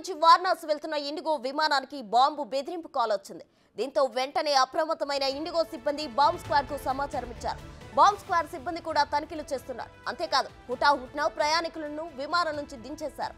నుంచి వారణాసి వెళ్తున్న ఇండిగో విమానానికి బాంబు బెదిరింపు కాల్ వచ్చింది దీంతో వెంటనే అప్రమత్తమైన ఇండిగో సిబ్బంది బాంబ్ స్క్వాడ్ కు సమాచారం ఇచ్చారు బాంబ్ స్క్వాడ్ సిబ్బంది కూడా తనిఖీలు చేస్తున్నారు అంతేకాదు హుటాహుటిన ప్రయాణికులను విమానం నుంచి దించేశారు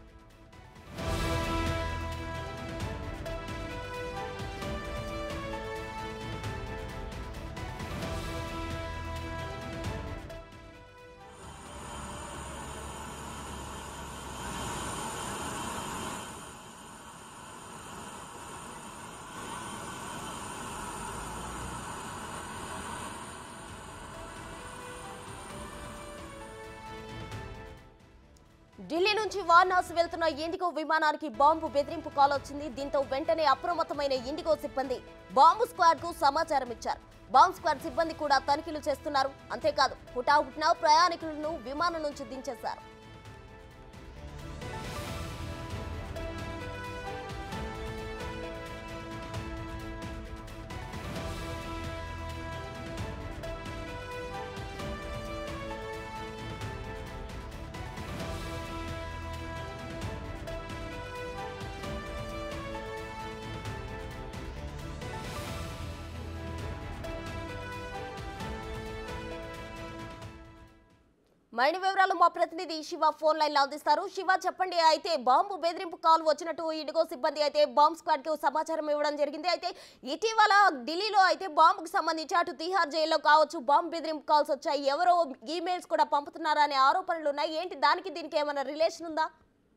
ఢిల్లీ నుంచి వారణాసి వెళ్తున్న ఇండిగో విమానానికి బాంబు బెదిరింపు కాల్ వచ్చింది దీంతో వెంటనే అప్రమత్తమైన ఇండిగో సిబ్బంది బాంబు స్క్వాడ్ కు సమాచారం ఇచ్చారు బాంబ్ స్క్వాడ్ సిబ్బంది కూడా తనిఖీలు చేస్తున్నారు అంతేకాదు హుటాహుటిన ప్రయాణికులను విమానం నుంచి దించేశారు మరిన్ని వివరాలు మా ప్రతినిధి శివ ఫోన్ లైన్ లో అందిస్తారు శివ చెప్పండి అయితే బాంబు బెదిరింపు కాల్ వచ్చినట్టు ఇండిగో సిబ్బంది అయితే బాంబ్ స్క్వాడ్ కు సమాచారం ఇవ్వడం జరిగింది అయితే ఇటీవల ఢిల్లీలో అయితే బాంబుకు సంబంధించి అటు తిహార్ జైల్లో కావచ్చు బాంబు బెదిరింపు కాల్స్ వచ్చాయి ఎవరో ఈమెయిల్స్ కూడా పంపుతున్నారా అనే ఆరోపణలు ఉన్నాయి ఏంటి దానికి దీనికి ఏమైనా రిలేషన్ ఉందా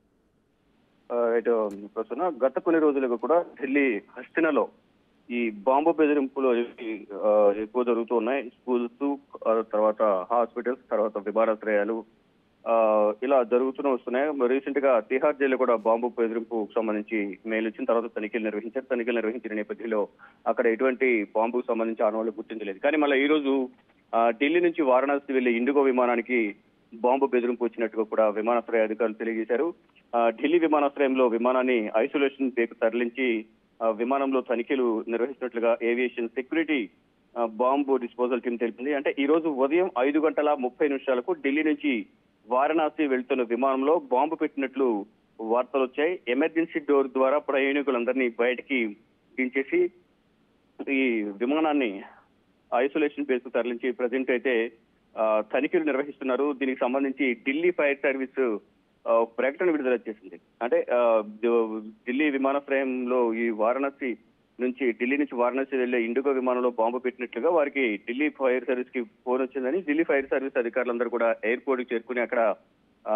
ఆ, ఇటు ప్రస్తుతం గత కొన్ని రోజులుగా కూడా ఢిల్లీ హస్తినలో ఈ బాంబు బెదిరింపులు అనేవి, ఆ, ఎక్కువ జరుగుతూ ఉన్నాయి స్కూల్స్ ఆ, తర్వాత హాస్పిటల్స్ తర్వాత విమానాశ్రయాలు ఆ, ఇలా జరుగుతూనే వస్తున్నాయి రీసెంట్ గా తిహార్ జైలు కూడా బాంబు బెదిరింపుకు సంబంధించి మెయిల్ ఇచ్చిన తర్వాత తనిఖీలు నిర్వహించారు తనిఖీలు నిర్వహించిన నేపథ్యంలో అక్కడ ఎటువంటి బాంబుకు సంబంధించి ఆనవాళ్లు గుర్తించలేదు కానీ మళ్ళీ ఈ రోజు ఆ, ఢిల్లీ నుంచి వారణాసి వెళ్లే ఇండిగో విమానానికి బాంబు బెదిరింపు వచ్చినట్టుగా కూడా విమానాశ్రయ అధికారులు తెలియజేశారు ఆ, ఢిల్లీ విమానాశ్రయంలో విమానాన్ని ఐసోలేషన్ బేకు తరలించి ఆ, విమానంలో తనిఖీలు నిర్వహిస్తున్నట్లుగా ఏవియేషన్ సెక్యూరిటీ ఆ, బాంబు డిస్పోజల్ టీం తెలిపింది అంటే ఈ రోజు ఉదయం ఐదు గంటల ముప్పై నిమిషాలకు ఢిల్లీ నుంచి వారణాసి వెళ్తున్న విమానంలో బాంబు పెట్టినట్లు వార్తలు వచ్చాయి ఎమర్జెన్సీ డోర్ ద్వారా ప్రయాణికులందరినీ బయటికి దించేసి ఈ విమానాన్ని ఐసోలేషన్ బేస్ కు తరలించి ప్రజెంట్ అయితే ఆ, తనిఖీలు నిర్వహిస్తున్నారు దీనికి సంబంధించి ఢిల్లీ ఫైర్ సర్వీస్ ఆ, ఒక ప్రకటన విడుదల చేసింది అంటే ఆ, ది- ఢిల్లీ విమానాశ్రయంలో ఈ వారణాసి నుంచి ఢిల్లీ నుంచి వారణాసి వెళ్లే ఇండిగో విమానంలో బాంబు పెట్టినట్లుగా వారికి ఢిల్లీ ఫైర్ సర్వీస్ కి ఫోన్ వచ్చిందని ఢిల్లీ ఫైర్ సర్వీస్ అధికారులందరూ కూడా ఎయిర్పోర్ట్ కి చేరుకుని అక్కడ ఆ,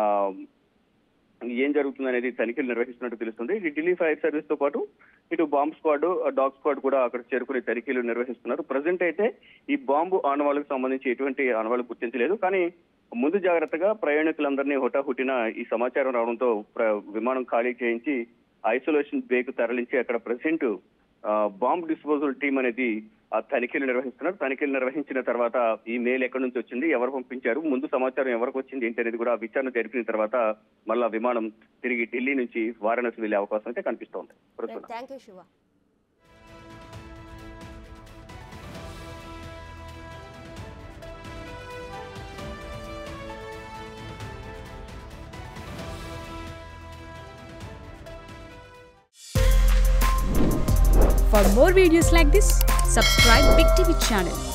ఏం జరుగుతుంది అనేది తనిఖీలు నిర్వహిస్తున్నట్టు తెలుస్తుంది ఈ ఢిల్లీ ఫైర్ సర్వీస్ తో పాటు ఇటు బాంబ్ స్క్వాడ్ డాగ్ స్క్వాడ్ కూడా అక్కడ చేరుకుని తనిఖీలు నిర్వహిస్తున్నారు ప్రజెంట్ అయితే ఈ బాంబు ఆనవాళ్ళకు సంబంధించి ఎటువంటి ఆనవాళ్ళు గుర్తించలేదు కానీ ముందు జాగ్రత్తగా ప్రయాణికులందరినీ హుటాహుటిన ఈ సమాచారం రావడంతో ప్ర- విమానం ఖాళీ చేయించి ఐసోలేషన్ బేకు తరలించి అక్కడ ప్రెసెంట్ బాంబ్ డిస్పోజల్ టీం అనేది ఆ తనిఖీలు నిర్వహిస్తున్నారు తనిఖీలు నిర్వహించిన తర్వాత ఈ మెయిల్ ఎక్కడి నుంచి వచ్చింది ఎవరు పంపించారు ముందు సమాచారం ఎవరికి వచ్చింది ఏంటి అనేది కూడా విచారణ జరిపిన తర్వాత మళ్ళా విమానం తిరిగి ఢిల్లీ నుంచి వారణాసి వెళ్లే అవకాశం అయితే కనిపిస్తోంది ప్రస్తుతం thank you Shiva For more videos like this, subscribe Big TV channel